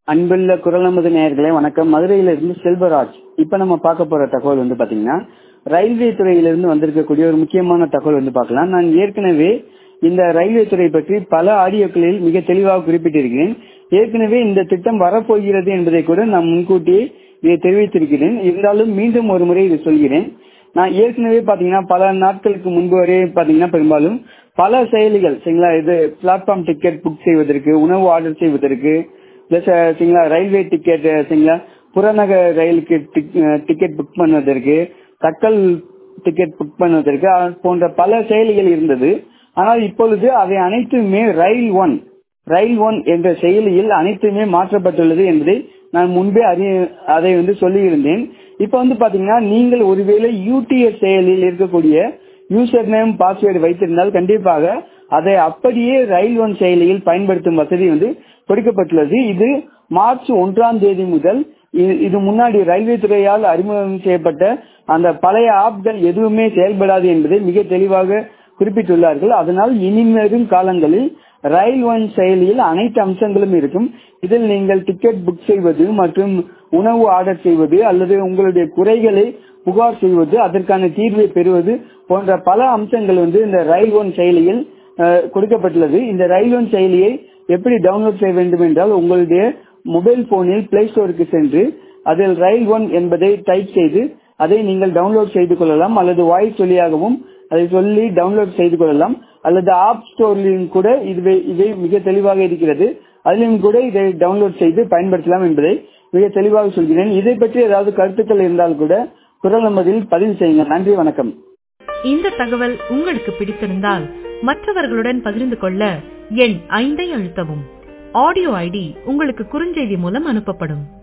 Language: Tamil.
அன்புள்ள குரல் நமது நேயர்களே வணக்கம் மதுரையிலிருந்து செல்வராஜ் இப்ப நம்ம பார்க்க போற தகவல் வந்து பாத்தீங்கன்னா ரயில்வே துறையிலிருந்து வந்திருக்கக்கூடிய ஒரு முக்கியமான தகவல் வந்து பார்க்கலாம் நான் ஏற்கனவே இந்த ரயில்வே துறை பற்றி பல ஆடியோக்களில் மிக தெளிவாக குறிப்பிட்டிருக்கிறேன் ஏற்கனவே இந்த திட்டம் வரப்போகிறது என்பதை கூட நான் முன்கூட்டியே இதை தெரிவித்திருக்கிறேன் இருந்தாலும் மீண்டும் ஒரு முறை இதை சொல்கிறேன் நான் ஏற்கனவே பாத்தீங்கன்னா பல நாட்களுக்கு முன்பு வரை பாத்தீங்கன்னா பெரும்பாலும் பல செயலிகள் சரிங்களா இது பிளாட்ஃபார்ம் டிக்கெட் புக் செய்வதற்கு உணவு ஆர்டர் செய்வதற்கு பிளஸ் சரிங்களா ரயில்வே டிக்கெட் சரிங்களா புறநகர் ரயிலுக்கு டிக்கெட் புக் பண்ணுவதற்கு தக்கல் டிக்கெட் புக் பண்ணுவதற்கு போன்ற பல செயலிகள் இருந்தது ஆனால் இப்பொழுது அவை அனைத்துமே ரயில் ஒன் ரயில் ஒன் என்ற செயலியில் அனைத்துமே மாற்றப்பட்டுள்ளது என்பதை நான் முன்பே அறிய அதை வந்து சொல்லியிருந்தேன் இப்ப வந்து பாத்தீங்கன்னா நீங்கள் ஒருவேளை யூடிஎஸ் செயலில் இருக்கக்கூடிய யூசர் நேம் பாஸ்வேர்டு வைத்திருந்தால் கண்டிப்பாக அதை அப்படியே ரயில் ஒன் செயலியில் பயன்படுத்தும் வசதி வந்து கொடுக்கப்பட்டுள்ளது இது மார்ச் ஒன்றாம் தேதி முதல் இது முன்னாடி ரயில்வே துறையால் அறிமுகம் செய்யப்பட்ட அந்த பழைய ஆப்கள் எதுவுமே செயல்படாது என்பதை மிக தெளிவாக குறிப்பிட்டுள்ளார்கள் அதனால் இனிவரும் காலங்களில் ரயில் ஒன் செயலியில் அனைத்து அம்சங்களும் இருக்கும் இதில் நீங்கள் டிக்கெட் புக் செய்வது மற்றும் உணவு ஆர்டர் செய்வது அல்லது உங்களுடைய குறைகளை புகார் செய்வது அதற்கான தீர்வை பெறுவது போன்ற பல அம்சங்கள் வந்து இந்த ரயில் ஒன் செயலியில் கொடுக்கப்பட்டுள்ளது இந்த ரயில் ஒன் செயலியை எப்படி டவுன்லோட் செய்ய வேண்டும் என்றால் உங்களுடைய மொபைல் போனில் பிளே ஸ்டோருக்கு சென்று அதில் ரயில் ஒன் என்பதை டைப் செய்து அதை நீங்கள் டவுன்லோட் செய்து கொள்ளலாம் அல்லது வாய்ஸ் வழியாகவும் அதை சொல்லி டவுன்லோட் செய்து கொள்ளலாம் அல்லது ஆப் ஸ்டோர்லையும் கூட இதுவே இவை மிக தெளிவாக இருக்கிறது அதிலும் கூட இதை டவுன்லோட் செய்து பயன்படுத்தலாம் என்பதை மிக தெளிவாக சொல்கிறேன் இதை பற்றி ஏதாவது கருத்துக்கள் இருந்தால் கூட குரல் நம்பதில் பதிவு செய்யுங்க நன்றி வணக்கம் இந்த தகவல் உங்களுக்கு பிடித்திருந்தால் மற்றவர்களுடன் பகிர்ந்து கொள்ள எண் ஐந்தை அழுத்தவும் ஆடியோ ஐடி உங்களுக்கு குறுஞ்செய்தி மூலம் அனுப்பப்படும்